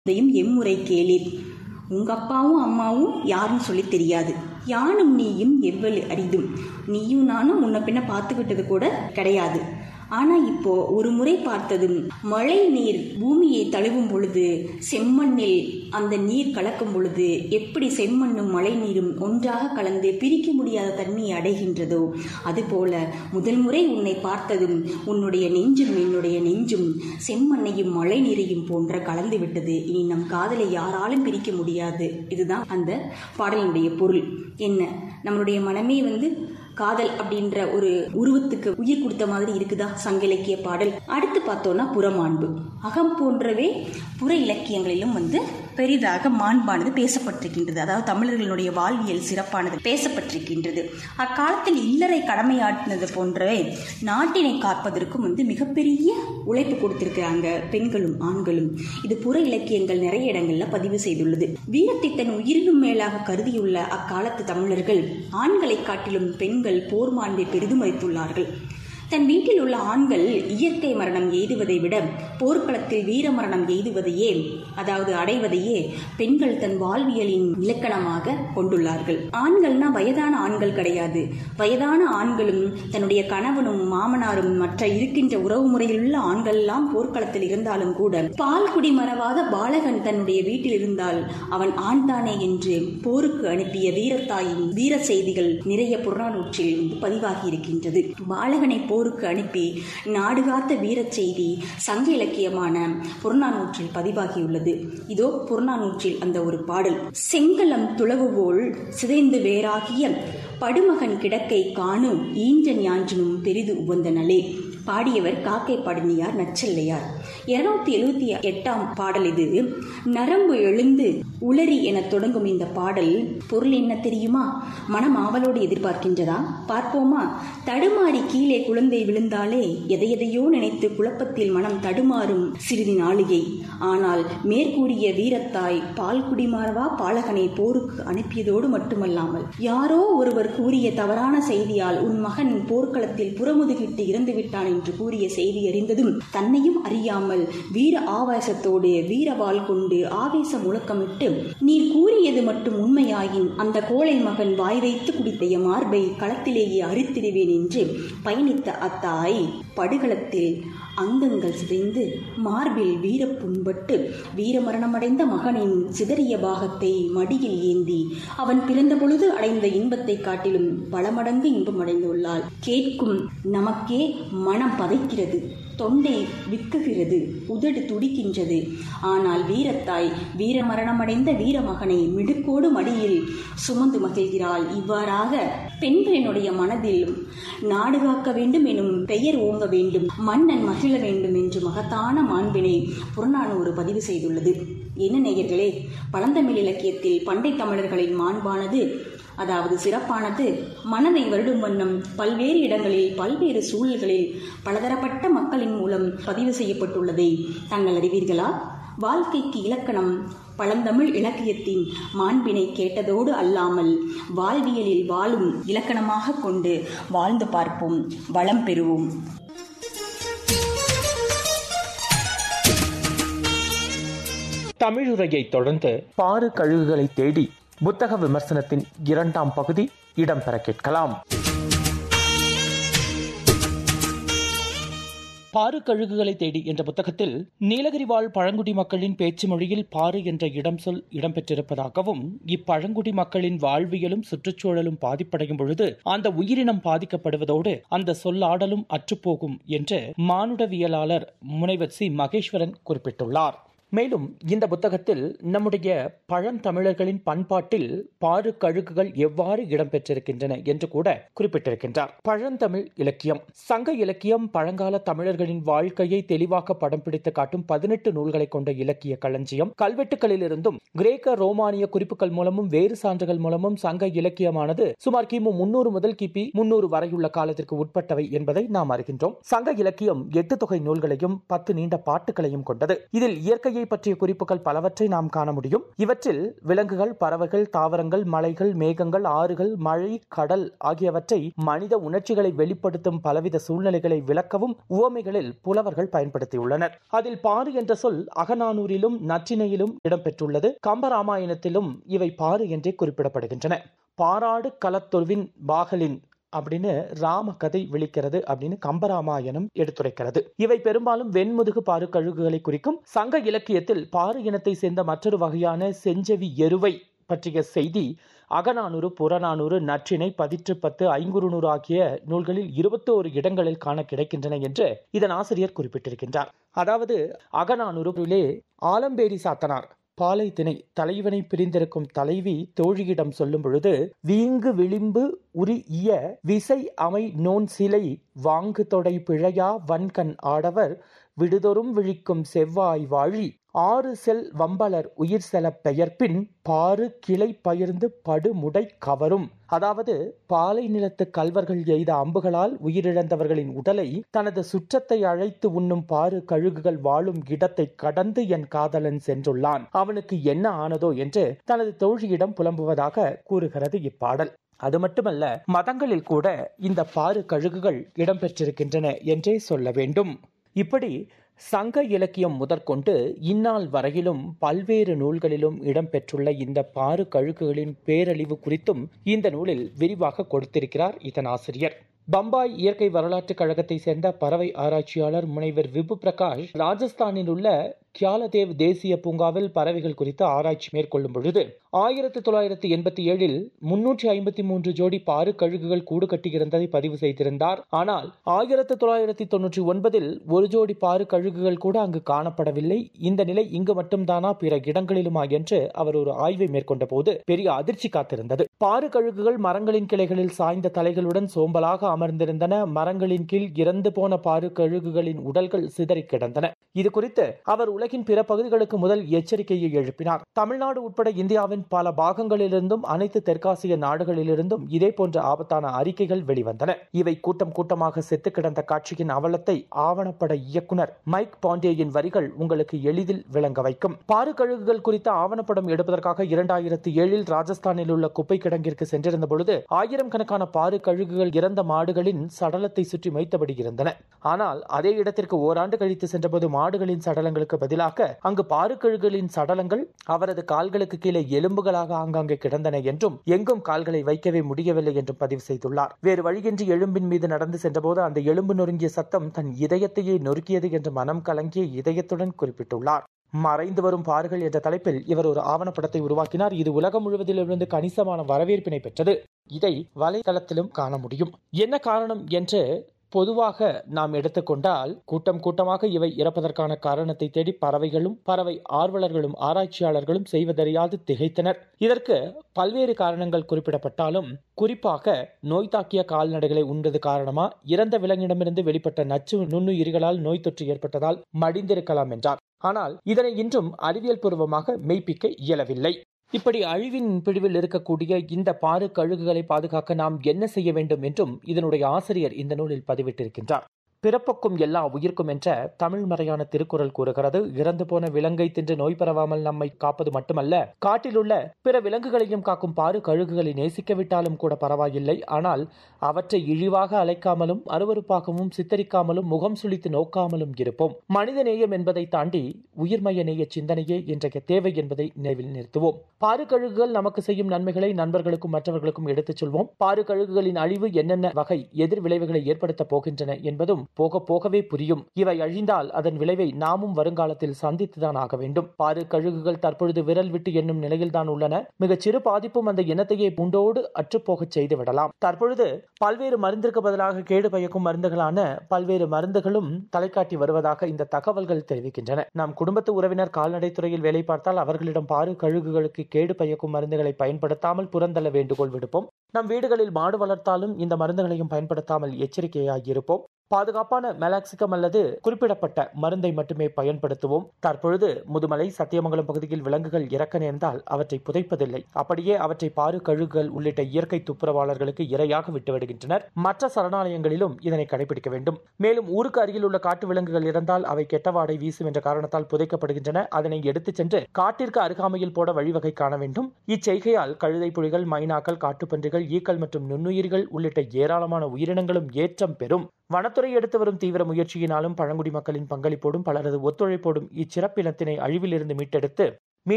இதையும் எம்முறை கேளீர் உங்க அப்பாவும் அம்மாவும் யாருன்னு சொல்லி தெரியாது யானும் நீயும் எவ்வளவு அரிதும் நீயும் நானும் முன்ன பின்ன பார்த்துக்கிட்டது கூட கிடையாது ஆனா இப்போ ஒரு முறை பார்த்ததும் மழை நீர் பூமியை தழுவும் பொழுது செம்மண்ணில் அந்த நீர் கலக்கும் பொழுது எப்படி செம்மண்ணும் மழை நீரும் ஒன்றாக கலந்து பிரிக்க முடியாத தன்மையை அடைகின்றதோ அதுபோல முதல் முறை உன்னை பார்த்ததும் உன்னுடைய நெஞ்சும் என்னுடைய நெஞ்சும் செம்மண்ணையும் மழை நீரையும் போன்ற கலந்து விட்டது இனி நம் காதலை யாராலும் பிரிக்க முடியாது இதுதான் அந்த பாடலினுடைய பொருள் என்ன நம்மளுடைய மனமே வந்து காதல் அப்படின்ற ஒரு உருவத்துக்கு உயிர் கொடுத்த மாதிரி இருக்குதா சங்க இலக்கிய பாடல் அடுத்து பார்த்தோம்னா புறமாண்பு அகம் போன்றவே புற இலக்கியங்களிலும் வந்து பெரிதாக மாண்பானது பேசப்பட்டிருக்கின்றது அதாவது தமிழர்களுடைய வாழ்வியல் சிறப்பானது பேசப்பட்டிருக்கின்றது அக்காலத்தில் இல்லறை கடமையாற்றினது போன்றவே நாட்டினை காப்பதற்கும் வந்து மிகப்பெரிய உழைப்பு கொடுத்திருக்கிறாங்க பெண்களும் ஆண்களும் இது புற இலக்கியங்கள் நிறைய இடங்கள்ல பதிவு செய்துள்ளது வீரத்தை தன் உயிரினும் மேலாக கருதியுள்ள அக்காலத்து தமிழர்கள் ஆண்களை காட்டிலும் பெண்கள் போர் மாண்பை பெரிதும் மதித்துள்ளார்கள் தன் வீட்டில் உள்ள ஆண்கள் இயற்கை மரணம் எய்துவதை விட போர்க்களத்தில் வீர மரணம் எய்துவதையே அதாவது அடைவதையே பெண்கள் தன் வாழ்வியலின் இலக்கணமாக கொண்டுள்ளார்கள் ஆண்கள்னா வயதான ஆண்கள் கிடையாது வயதான ஆண்களும் தன்னுடைய கணவனும் மாமனாரும் மற்ற இருக்கின்ற உறவு முறையில் உள்ள ஆண்கள் எல்லாம் போர்க்களத்தில் இருந்தாலும் கூட பால் குடி மறவாத பாலகன் தன்னுடைய வீட்டில் இருந்தால் அவன் ஆண்தானே என்று போருக்கு அனுப்பிய வீரத்தாயின் வீர செய்திகள் நிறைய புறநானூற்றில் வந்து பதிவாகி இருக்கின்றது பாலகனை போருக்கு அனுப்பி நாடு காத்த வீரச் செய்தி சங்க இலக்கியமான புறநானூற்றில் பதிவாகியுள்ளது இதோ புறநானூற்றில் அந்த ஒரு பாடல் செங்கலம் துளவு போல் சிதைந்து வேறாகிய படுமகன் கிடக்கை காணும் ஈன்ற ஞான்றினும் பெரிது உவந்த நலே பாடியவர் காக்கை பாடினியார் நச்சல்லையார் இருநூத்தி எழுபத்தி எட்டாம் பாடல் இது நரம்பு எழுந்து உளறி என தொடங்கும் இந்த பாடல் பொருள் என்ன தெரியுமா மனம் ஆவலோடு எதிர்பார்க்கின்றதா பார்ப்போமா தடுமாறி கீழே குழந்தை விழுந்தாலே எதையெதையோ நினைத்து குழப்பத்தில் மனம் தடுமாறும் சிறிது நாளிகை ஆனால் மேற்கூறிய வீரத்தாய் பால் குடிமாறவா பாலகனை போருக்கு அனுப்பியதோடு மட்டுமல்லாமல் யாரோ ஒருவர் கூறிய தவறான செய்தியால் உன் மகன் போர்க்களத்தில் புறமுதுகிட்டு இறந்து விட்டான் என்று கூறிய செய்தி அறிந்ததும் தன்னையும் அறியாமல் வீர ஆவேசத்தோடு வீரவாள் கொண்டு ஆவேச முழக்கமிட்டு நீர் கூறியது மட்டும் உண்மையாயின் அந்த கோழை மகன் வாய் வைத்து குடித்த மார்பை களத்திலேயே அரித்திடுவேன் என்று பயணித்த அத்தாய் படுகளத்தில் அங்கங்கள் சிதைந்து மார்பில் வீர புண்பட்டு வீரமரணமடைந்த மகனின் சிதறிய பாகத்தை மடியில் ஏந்தி அவன் பிறந்த பொழுது அடைந்த இன்பத்தை காட்டிலும் பல மடங்கு இன்பம் அடைந்துள்ளாள் கேட்கும் நமக்கே மனம் பதைக்கிறது தொண்டை விக்குகிறது உதடு துடிக்கின்றது ஆனால் வீரத்தாய் வீர மரணமடைந்த வீரமகனை மிடுக்கோடு மடியில் சுமந்து மகிழ்கிறாள் இவ்வாறாக பெண்களினுடைய மனதில் நாடு காக்க வேண்டும் எனும் பெயர் ஓங்க வேண்டும் மன்னன் மகிழ வேண்டும் என்று மகத்தான மாண்பினை புறநானூறு பதிவு செய்துள்ளது என்ன நேயர்களே பழந்தமிழ் இலக்கியத்தில் பண்டை தமிழர்களின் மாண்பானது அதாவது சிறப்பானது மனதை வருடும் வண்ணம் பல்வேறு இடங்களில் பல்வேறு சூழல்களில் பலதரப்பட்ட மக்களின் மூலம் பதிவு செய்யப்பட்டுள்ளதை தாங்கள் அறிவீர்களா வாழ்க்கைக்கு இலக்கணம் பழந்தமிழ் இலக்கியத்தின் மாண்பினை கேட்டதோடு அல்லாமல் வாழ்வியலில் வாழும் இலக்கணமாக கொண்டு வாழ்ந்து பார்ப்போம் வளம் பெறுவோம் தமிழுரையை தொடர்ந்து பாரு கழுகுகளை தேடி புத்தக விமர்சனத்தின் இரண்டாம் பகுதி இடம்பெற கேட்கலாம் பாரு கழுகுகளை தேடி என்ற புத்தகத்தில் நீலகிரி வாழ் பழங்குடி மக்களின் பேச்சு மொழியில் பாரு என்ற இடம் சொல் இடம்பெற்றிருப்பதாகவும் இப்பழங்குடி மக்களின் வாழ்வியலும் சுற்றுச்சூழலும் பாதிப்படையும் பொழுது அந்த உயிரினம் பாதிக்கப்படுவதோடு அந்த சொல்லாடலும் அற்றுப்போகும் என்று மானுடவியலாளர் முனைவர் சி மகேஸ்வரன் குறிப்பிட்டுள்ளார் மேலும் இந்த புத்தகத்தில் நம்முடைய பழந்தமிழர்களின் பண்பாட்டில் பாரு கழுகுகள் எவ்வாறு இடம்பெற்றிருக்கின்றன என்று கூட குறிப்பிட்டிருக்கின்றார் பழந்தமிழ் இலக்கியம் சங்க இலக்கியம் பழங்கால தமிழர்களின் வாழ்க்கையை தெளிவாக படம் பிடித்து காட்டும் பதினெட்டு நூல்களை கொண்ட இலக்கிய களஞ்சியம் கல்வெட்டுகளிலிருந்தும் கிரேக்க ரோமானிய குறிப்புகள் மூலமும் வேறு சான்றுகள் மூலமும் சங்க இலக்கியமானது சுமார் கிமு முன்னூறு முதல் கிபி முன்னூறு வரையுள்ள காலத்திற்கு உட்பட்டவை என்பதை நாம் அறிகின்றோம் சங்க இலக்கியம் எட்டு தொகை நூல்களையும் பத்து நீண்ட பாட்டுகளையும் கொண்டது இதில் இயற்கையை பகுதியை பற்றிய குறிப்புகள் பலவற்றை நாம் காண முடியும் இவற்றில் விலங்குகள் பறவைகள் தாவரங்கள் மலைகள் மேகங்கள் ஆறுகள் மழை கடல் ஆகியவற்றை மனித உணர்ச்சிகளை வெளிப்படுத்தும் பலவித சூழ்நிலைகளை விளக்கவும் உவமைகளில் புலவர்கள் பயன்படுத்தியுள்ளனர் அதில் பாரு என்ற சொல் அகநானூரிலும் நற்றினையிலும் இடம்பெற்றுள்ளது கம்பராமாயணத்திலும் இவை பாரு என்றே குறிப்பிடப்படுகின்றன பாராடு களத்தொருவின் பாகலின் அப்படின்னு ராம கதை விழிக்கிறது அப்படின்னு கம்பராமாயணம் எடுத்துரைக்கிறது இவை பெரும்பாலும் வெண்முதுகு பாரு கழுகுகளை குறிக்கும் சங்க இலக்கியத்தில் பாரு இனத்தை சேர்ந்த மற்றொரு வகையான செஞ்செவி எருவை பற்றிய செய்தி அகநானூறு புறநானூறு நற்றினை பதிற்று பத்து ஐங்குறுநூறு ஆகிய நூல்களில் இருபத்தோரு இடங்களில் காண கிடைக்கின்றன என்று இதன் ஆசிரியர் குறிப்பிட்டிருக்கின்றார் அதாவது அகநானூறுலே ஆலம்பேரி சாத்தனார் பாலை திணை தலைவனை பிரிந்திருக்கும் தலைவி தோழியிடம் சொல்லும் பொழுது வீங்கு விளிம்பு உரி இய விசை அமை நோன் சிலை வாங்கு தொடை பிழையா வன்கண் ஆடவர் விடுதொறும் விழிக்கும் செவ்வாய் வாழி ஆறு செல் வம்பலர் உயிர் செல பெயர்ப்பின் பாரு கிளை பயிர்ந்து படுமுடை கவரும் அதாவது பாலை நிலத்து கல்வர்கள் எய்த அம்புகளால் உயிரிழந்தவர்களின் உடலை தனது சுற்றத்தை அழைத்து உண்ணும் பாரு கழுகுகள் வாழும் இடத்தை கடந்து என் காதலன் சென்றுள்ளான் அவனுக்கு என்ன ஆனதோ என்று தனது தோழியிடம் புலம்புவதாக கூறுகிறது இப்பாடல் அது மட்டுமல்ல மதங்களில் கூட இந்த பாரு கழுகுகள் இடம்பெற்றிருக்கின்றன என்றே சொல்ல வேண்டும் இப்படி சங்க இலக்கியம் முதற்கொண்டு இந்நாள் வரையிலும் பல்வேறு நூல்களிலும் இடம்பெற்றுள்ள இந்த பாரு கழுகுகளின் பேரழிவு குறித்தும் இந்த நூலில் விரிவாக கொடுத்திருக்கிறார் இதன் ஆசிரியர் பம்பாய் இயற்கை வரலாற்றுக் கழகத்தை சேர்ந்த பறவை ஆராய்ச்சியாளர் முனைவர் விபு பிரகாஷ் ராஜஸ்தானில் உள்ள கியாலதேவ் தேசிய பூங்காவில் பறவைகள் குறித்து ஆராய்ச்சி மேற்கொள்ளும் பொழுது ஆயிரத்தி தொள்ளாயிரத்தி எண்பத்தி ஏழில் முன்னூற்றி ஐம்பத்தி மூன்று ஜோடி பாரு கழுகுகள் கூடு கட்டியிருந்ததை பதிவு செய்திருந்தார் ஆனால் ஆயிரத்தி தொள்ளாயிரத்தி தொன்னூற்றி ஒன்பதில் ஒரு ஜோடி பாரு கழுகுகள் கூட அங்கு காணப்படவில்லை இந்த நிலை இங்கு மட்டும்தானா பிற இடங்களிலுமா என்று அவர் ஒரு ஆய்வை மேற்கொண்ட போது பெரிய அதிர்ச்சி காத்திருந்தது பாரு கழுகுகள் மரங்களின் கிளைகளில் சாய்ந்த தலைகளுடன் சோம்பலாக அமர்ந்திருந்தன மரங்களின் கீழ் இறந்து போன பாரு கழுகுகளின் உடல்கள் சிதறி கிடந்தன இது குறித்து அவர் உலகின் பிற பகுதிகளுக்கு முதல் எச்சரிக்கையை எழுப்பினார் தமிழ்நாடு உட்பட இந்தியாவின் பல பாகங்களிலிருந்தும் அனைத்து தெற்காசிய நாடுகளிலிருந்தும் இதே போன்ற ஆபத்தான அறிக்கைகள் வெளிவந்தன இவை கூட்டம் கூட்டமாக செத்து கிடந்த காட்சியின் அவலத்தை ஆவணப்பட இயக்குனர் மைக் பாண்டேயின் வரிகள் உங்களுக்கு எளிதில் விளங்க வைக்கும் பாரு கழுகுகள் குறித்த ஆவணப்படம் எடுப்பதற்காக இரண்டாயிரத்தி ஏழில் ராஜஸ்தானில் உள்ள குப்பை கிடங்கிற்கு சென்றிருந்த பொழுது ஆயிரம் கணக்கான பாரு கழுகுகள் இறந்த மாடுகளின் சடலத்தை சுற்றி மைத்தபடி இருந்தன ஆனால் அதே இடத்திற்கு ஓராண்டு கழித்து சென்றபோது மாடுகளின் சடலங்களுக்கு பதிலாக அங்கு பாருக்கழுகளின் சடலங்கள் அவரது கால்களுக்கு கீழே எலும்புகளாக ஆங்காங்கே கிடந்தன என்றும் எங்கும் கால்களை வைக்கவே முடியவில்லை என்றும் பதிவு செய்துள்ளார் வேறு வழியின்றி எலும்பின் மீது நடந்து சென்றபோது அந்த எலும்பு நொறுங்கிய சத்தம் தன் இதயத்தையே நொறுக்கியது என்று மனம் கலங்கிய இதயத்துடன் குறிப்பிட்டுள்ளார் மறைந்து வரும் பார்கள் என்ற தலைப்பில் இவர் ஒரு ஆவணப்படத்தை உருவாக்கினார் இது உலகம் முழுவதிலிருந்து கணிசமான வரவேற்பினை பெற்றது இதை வலைதளத்திலும் காண முடியும் என்ன காரணம் என்று பொதுவாக நாம் எடுத்துக்கொண்டால் கூட்டம் கூட்டமாக இவை இறப்பதற்கான காரணத்தை தேடி பறவைகளும் பறவை ஆர்வலர்களும் ஆராய்ச்சியாளர்களும் செய்வதறியாது திகைத்தனர் இதற்கு பல்வேறு காரணங்கள் குறிப்பிடப்பட்டாலும் குறிப்பாக நோய் தாக்கிய கால்நடைகளை உண்டது காரணமா இறந்த விலங்கிடமிருந்து வெளிப்பட்ட நச்சு நுண்ணுயிரிகளால் நோய் தொற்று ஏற்பட்டதால் மடிந்திருக்கலாம் என்றார் ஆனால் இதனை இன்றும் அறிவியல் பூர்வமாக மெய்ப்பிக்க இயலவில்லை இப்படி அழிவின் பிடிவில் இருக்கக்கூடிய இந்த பாரு கழுகுகளை பாதுகாக்க நாம் என்ன செய்ய வேண்டும் என்றும் இதனுடைய ஆசிரியர் இந்த நூலில் பதிவிட்டிருக்கின்றார் பிறப்புக்கும் எல்லா உயிர்க்கும் என்ற தமிழ் மறையான திருக்குறள் கூறுகிறது இறந்து போன விலங்கை தின்று நோய் பரவாமல் நம்மை காப்பது மட்டுமல்ல காட்டிலுள்ள பிற விலங்குகளையும் காக்கும் பாரு கழுகுகளை நேசிக்கவிட்டாலும் கூட பரவாயில்லை ஆனால் அவற்றை இழிவாக அழைக்காமலும் அருவறுப்பாகவும் சித்தரிக்காமலும் முகம் சுளித்து நோக்காமலும் இருப்போம் மனித நேயம் என்பதை தாண்டி உயிர்மய நேய சிந்தனையே இன்றைய தேவை என்பதை நினைவில் நிறுத்துவோம் பாரு கழுகுகள் நமக்கு செய்யும் நன்மைகளை நண்பர்களுக்கும் மற்றவர்களுக்கும் எடுத்துச் சொல்வோம் பாரு கழுகுகளின் அழிவு என்னென்ன வகை எதிர் விளைவுகளை ஏற்படுத்தப் போகின்றன என்பதும் போக போகவே புரியும் இவை அழிந்தால் அதன் விளைவை நாமும் வருங்காலத்தில் சந்தித்துதான் ஆக வேண்டும் பாரு கழுகுகள் தற்பொழுது விரல் விட்டு என்னும் நிலையில்தான் உள்ளன மிகச் சிறு பாதிப்பும் அந்த இனத்தையே பூண்டோடு அற்றுப்போகச் செய்து விடலாம் தற்பொழுது பல்வேறு மருந்திற்கு பதிலாக கேடு பயக்கும் மருந்துகளான பல்வேறு மருந்துகளும் தலைக்காட்டி வருவதாக இந்த தகவல்கள் தெரிவிக்கின்றன நம் குடும்பத்து உறவினர் கால்நடைத்துறையில் வேலை பார்த்தால் அவர்களிடம் பாரு கழுகுகளுக்கு கேடு பயக்கும் மருந்துகளை பயன்படுத்தாமல் புறந்தள்ள வேண்டுகோள் விடுப்போம் நம் வீடுகளில் மாடு வளர்த்தாலும் இந்த மருந்துகளையும் பயன்படுத்தாமல் எச்சரிக்கையாகி இருப்போம் பாதுகாப்பான மெலாக்சிகம் அல்லது குறிப்பிடப்பட்ட மருந்தை மட்டுமே பயன்படுத்துவோம் தற்பொழுது முதுமலை சத்தியமங்கலம் பகுதியில் விலங்குகள் இறக்க நேர்ந்தால் அவற்றை புதைப்பதில்லை அப்படியே அவற்றை பாரு கழுகுகள் உள்ளிட்ட இயற்கை துப்புரவாளர்களுக்கு இரையாக விட்டுவிடுகின்றனர் மற்ற சரணாலயங்களிலும் இதனை கடைபிடிக்க வேண்டும் மேலும் ஊருக்கு அருகில் உள்ள காட்டு விலங்குகள் இறந்தால் அவை கெட்ட வாடை வீசும் என்ற காரணத்தால் புதைக்கப்படுகின்றன அதனை எடுத்துச் சென்று காட்டிற்கு அருகாமையில் போட வழிவகை காண வேண்டும் இச்செய்கையால் கழுதை புலிகள் மைனாக்கள் காட்டுப்பன்றிகள் ஈக்கள் மற்றும் நுண்ணுயிர்கள் உள்ளிட்ட ஏராளமான உயிரினங்களும் ஏற்றம் பெறும் வனத்துறை எடுத்து வரும் தீவிர முயற்சியினாலும் பழங்குடி மக்களின் பங்களிப்போடும் பலரது ஒத்துழைப்போடும் இச்சிறப்பினத்தினை அழிவிலிருந்து மீட்டெடுத்து